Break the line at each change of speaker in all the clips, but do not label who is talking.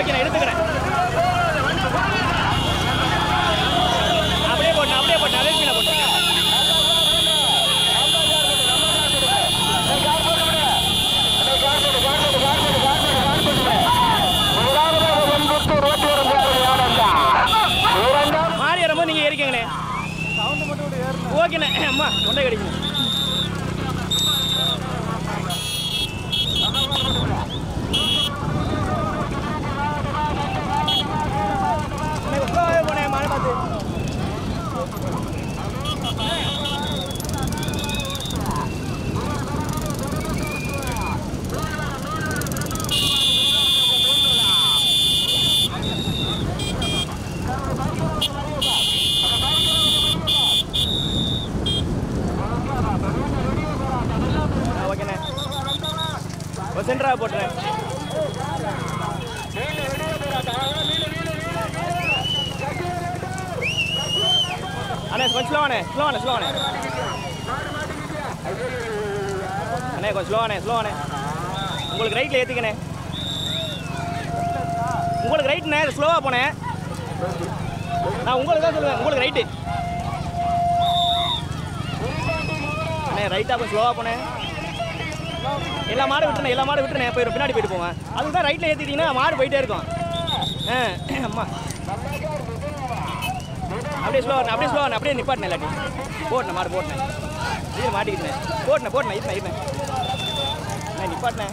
Okay எடுத்துக்கிறேன் அப்படியே போட்டேன் அப்படியே போட்டேன் அதே ஸ்பீடாக போட்டேன் மாறி வரும்போது நீங்கள் ஏறிக்கங்கண்ணே ஓகேண்ணே அம்மா கொண்டே கிடைக்கும் போனேன் மழை பார்த்து ஆ, ஓகேண்ணே ஒரு சென்டராக போட்டுறேன் அண்ணே கொஞ்சம் ஸ்லோவானே ஸ்லோவானே ஸ்லோவானே அண்ணே கொஞ்சம் ஸ்லோவானே ஸ்லோவானே உங்களுக்கு ரைட்டில் ஏற்றிக்கண்ணே உங்களுக்கு ரைட்ண்ணே ஸ்லோவாக போனேன் நான் உங்களுக்கு தான் சொல்லுவேன் உங்களுக்கு ரைட்டு அண்ணே ரைட்டாக கொஞ்சம் ஸ்லோவாக போனேன் எல்லா மாடு விட்டுனேன் எல்லா மாடு விட்டுனேன் போயிடும் பின்னாடி போயிட்டு போவேன் அதுக்கு தான் ரைட்டில் ஏற்றிட்டீங்கன்னா மாடு போயிட்டே இருக்கும் ஆ அம்மா அப்படியே ஸ்லோ அப்படியே ஸ்லோ அப்படியே நிப்பாட்டினேன் இல்லாட்டி போட்டினேன் மாடு போட்டினேன் இதில் மாட்டிக்கிட்டேன் போட்டினேன் போட்டினேன் இருந்தேன் இருந்தேன் நான் நிப்பாட்டினேன்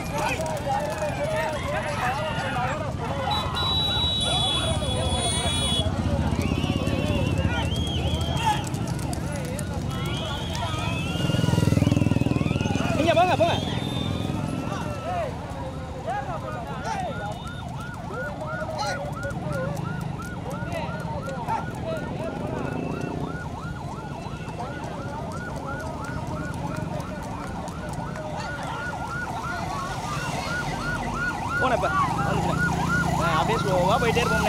நீங்க போங்க போங்க போனேன் இப்போ வந்துட்டேன் ஆ, அப்படியே ஸ்லோவாக போயிட்டே இருப்போம்ண்ணே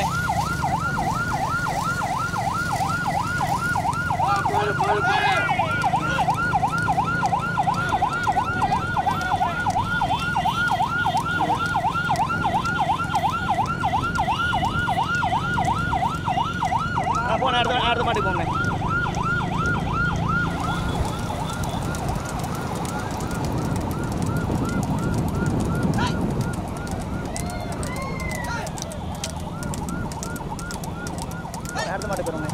ஆ போனேன் அடுத்த அடுத்த மாட்டுக்கு போனேன் அடுத்த மாட்டுக்கு போனேன்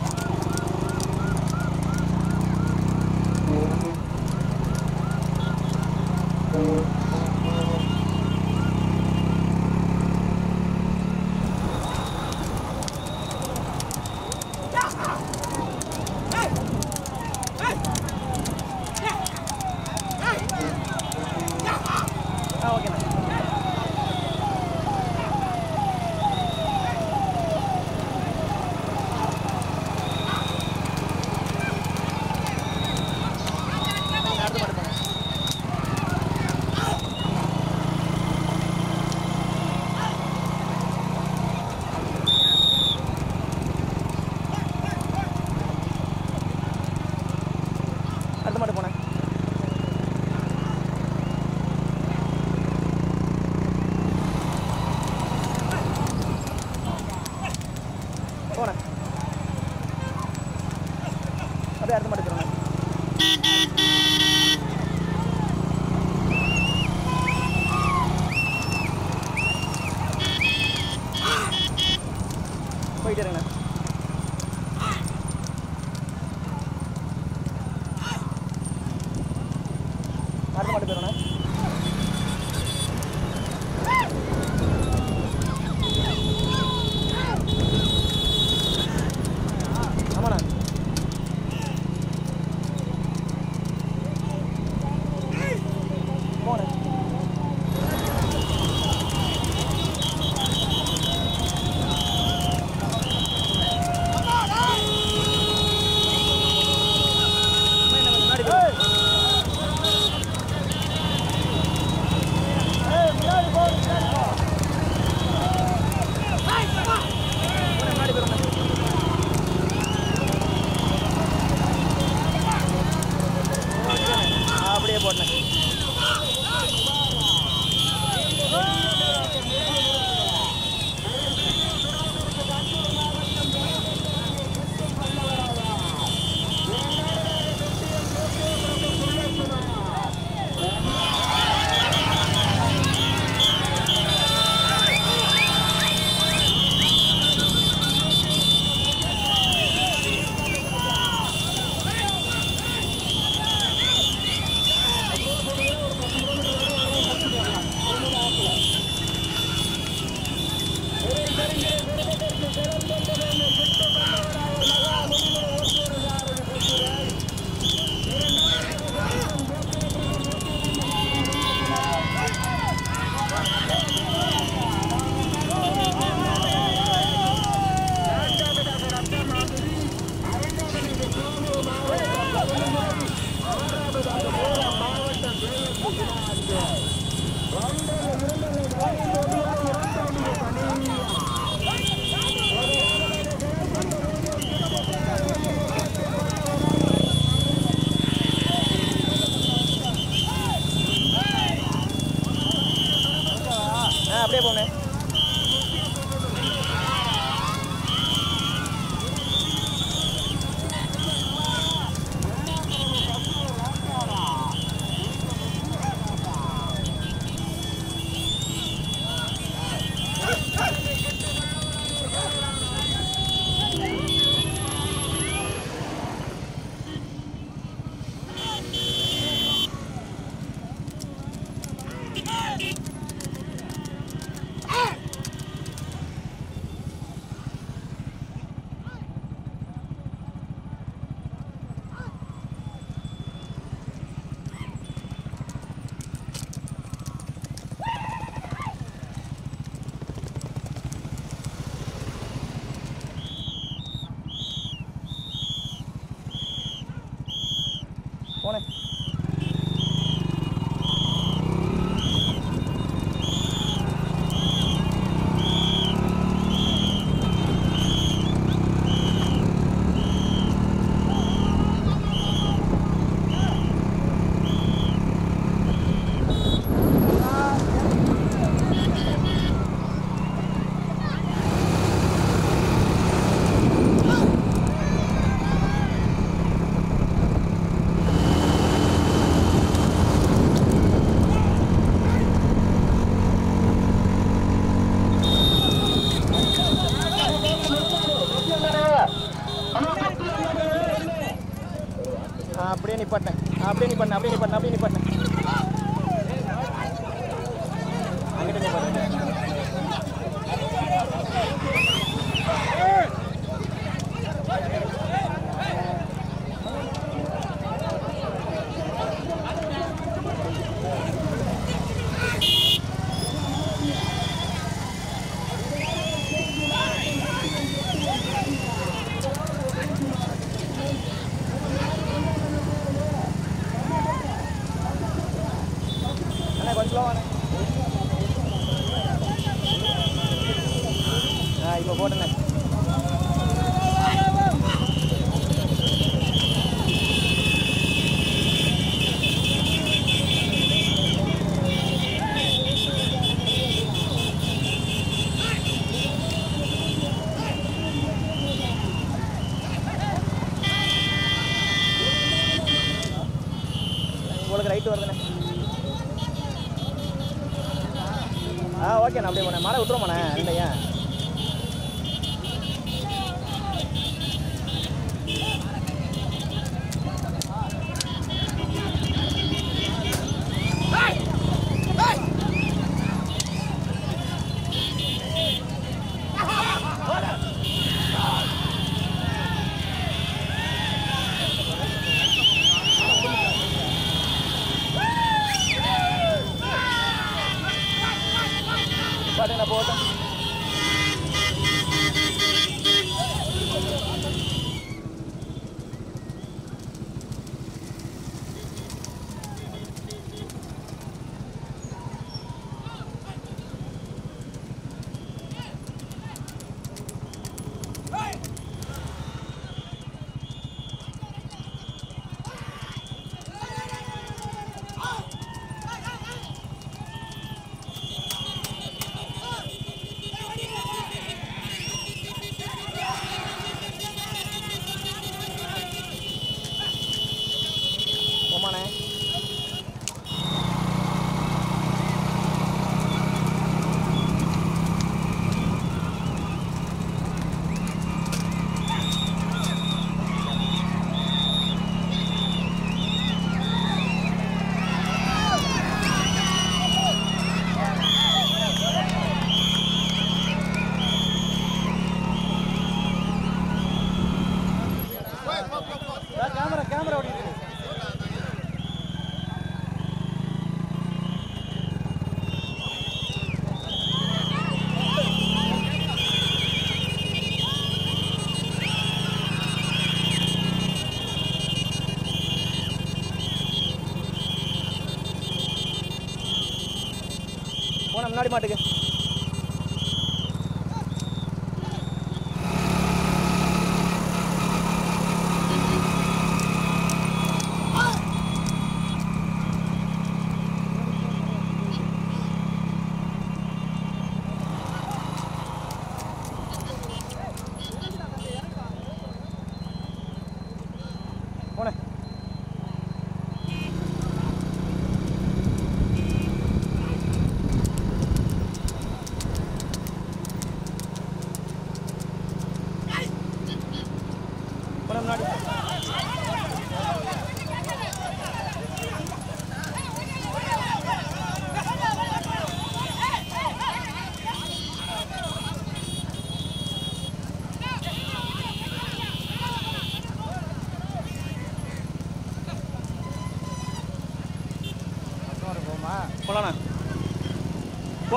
ஆ ஓகேண்ணா அடுத்த மாட்டு போனேன் அடுத்த மாட்டு போனேன் போனேன் அப்படியே அடுத்த மாட்டு போனேன் போயிட்டு இருங்க அடுத்த மாட்டு போயிடணும் ஆமாண்ணா போனேன் அப்படியே போங்க போனேன் ஆ, அப்படியே நிப்பாட்டேன் அப்படியே நிப்பாட்டேன் அப்படியே நிப்பாட்டேன் அப்படியே நிப்பாட்டேன் அங்கிட்ட நிப்பாட்டேன் அண்ணா கொஞ்சம் slow வாண்ணே. ஆ இப்போ போட்டுண்ணே உங்களுக்கு ரைட்டு வருதுண்ணே ஆ ஓகேண்ணா அப்படியே போனேன் மழை விட்டுருமாண்ணே இல்லையா பாட்டுண்ணா போட்டேன் போமாண்ணே கேமரா கேமரா ஓடிட்டு இருக்கு. போன முன்னாடி மாட்டுக்கு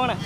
வாங்கண்ணே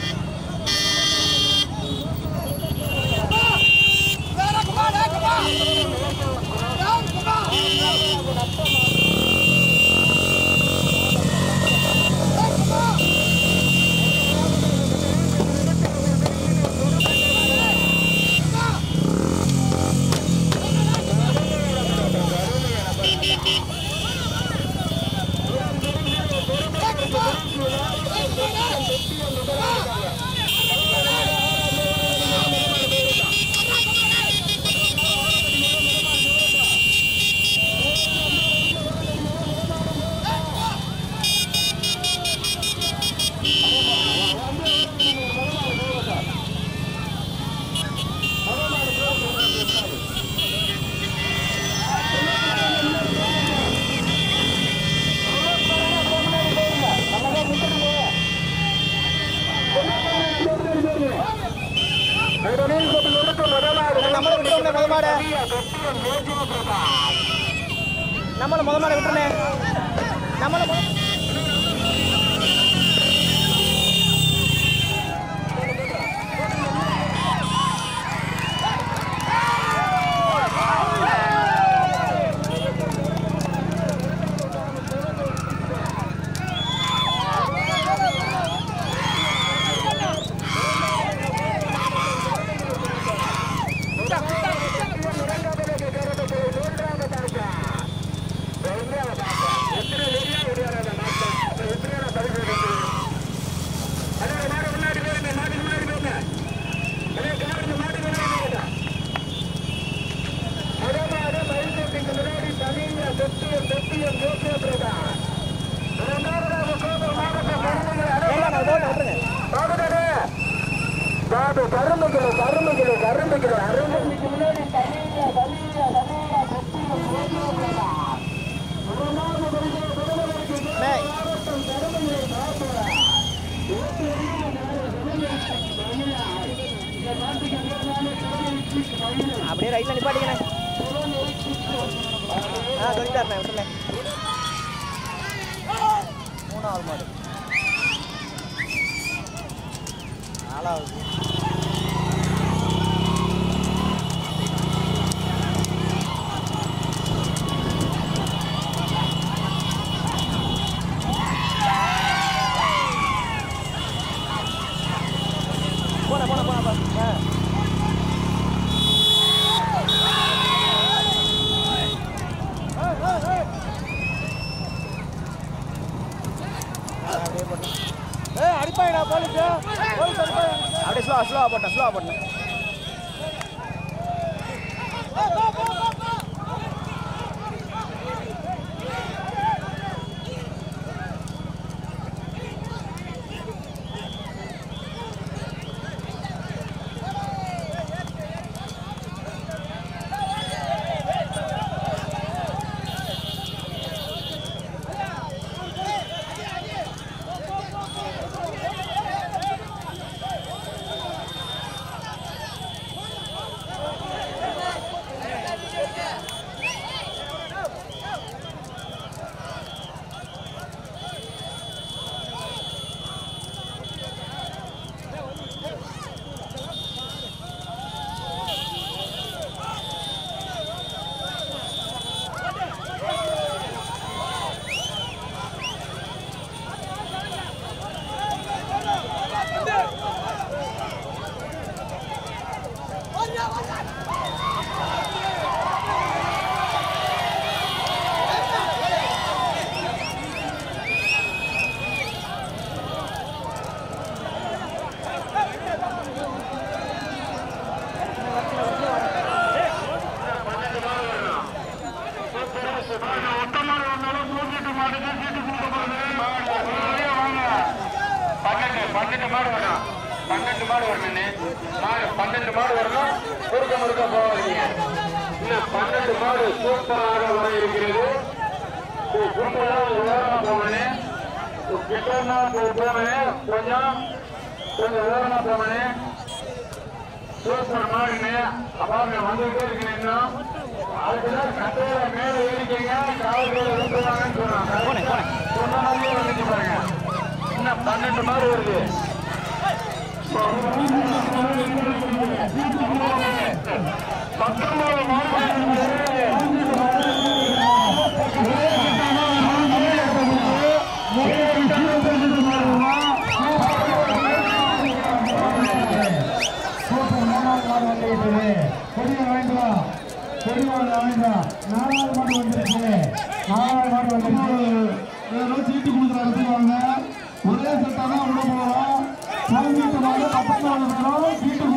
நம்மளை விட்டுருவோம்ண்ணே முத மாடு நம்மளை முத மாடை விட்டுருண்ணே நம்மளை முத வேண்டாம் நான் போட்டு விட்டுருங்க அண்ணே. அப்படியே ரைட்ல நிப்பாட்டிக்கண்ணே ஆ சொல்லிட்டாருண்ணே விட்டுருண்ணே மூணாவது மாடு நாலாவது போன போன போன போன ஆ அப்படியே போட்டேன் ஏய் அடிப்பாங்கடா போலீஸ் போலீஸ் அடிப்பாங்க அப்படியே ஸ்லோ ஸ்லோவா போட்டேன் ஸ்லோவா போட்டேன்
பன்னெண்டு பன்னெண்டு மாடு வரும் பன்னெண்டு மாடு வரணும்னு மாடு பன்னெண்டு மாடு வரணும் முறுக்க முறுக்க போவாதீங்க இன்னும் பன்னெண்டு மாடு சூப்பராக வர இருக்கிறது சூப்பராக ஓரமா போகணும் கிட்டமா போகணும் கொஞ்சம் கொஞ்சம் ஓரமா போகணும் சூப்பர் மாடுங்க அப்பாங்க வந்துகிட்டே இருக்கணும் இன்னும் அதுக்குதான் கட்டையில மேல ஏறிக்கங்க காவல்துறை விட்டுவாங்கன்னு சொன்னாங்க
போனேன் போனேன்
சொன்ன மாதிரியே வந்துச்சு பாருங்க இன்னும் பன்னெண்டு மாடு வருது பத்தொன்பது மாடு
சீட்டு கொடுக்குற இடத்துக்கு வாங்க ஒரே சட்டா தான் உள்ள போகலாம் பதினெட்டு மாடு பத்தொன்பது இருக்கணும்